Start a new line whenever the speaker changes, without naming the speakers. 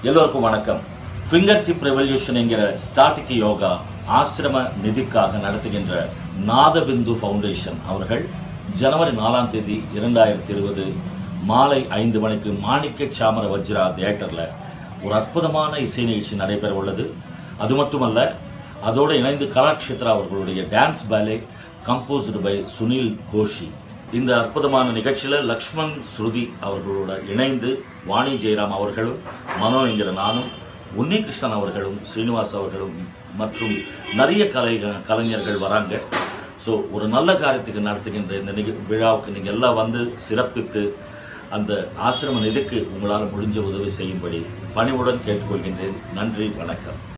எல்லோருக்கும் வணக்கம் finger tip revolution என்கிற ஸ்டாட்டிக் யோகா ஆசிரம நிதிக்காக நடத்துகின்ற நாதபிந்து ஃபவுண்டேஷன் அவர்கள் ஜனவரி நாலாம் தேதி இரண்டாயிரத்தி இருபது மாலை ஐந்து மணிக்கு மாணிக்க சாமர வஜ்ரா தியேட்டரில் ஒரு அற்புதமான இசை நிகழ்ச்சி நடைபெற உள்ளது அது மட்டுமல்ல அதோடு இணைந்து கலாக்ஷேத்ரா அவர்களுடைய dance ballet composed by Sunil Koshy இந்த அற்புதமான நிகழ்ச்சியில் லக்ஷ்மண் ஸ்ருதி அவர்களோட இணைந்து வாணி ஜெயராம் அவர்களும் மனோ என்கிற நானும் உன்னிகிருஷ்ணன் அவர்களும் ஸ்ரீனிவாஸ் அவர்களும் மற்றும் நிறைய கலை கலைஞர்கள் வராங்க ஸோ ஒரு நல்ல காரியத்துக்கு நடத்துகின்ற இந்த நிக விழாவுக்கு நீங்கள் எல்லாம் வந்து சிறப்பித்து அந்த ஆசிரம நிதிக்கு உங்களால் முடிஞ்ச உதவி செய்யும்படி பணிவுடன் கேட்டுக்கொள்கின்றேன் நன்றி வணக்கம்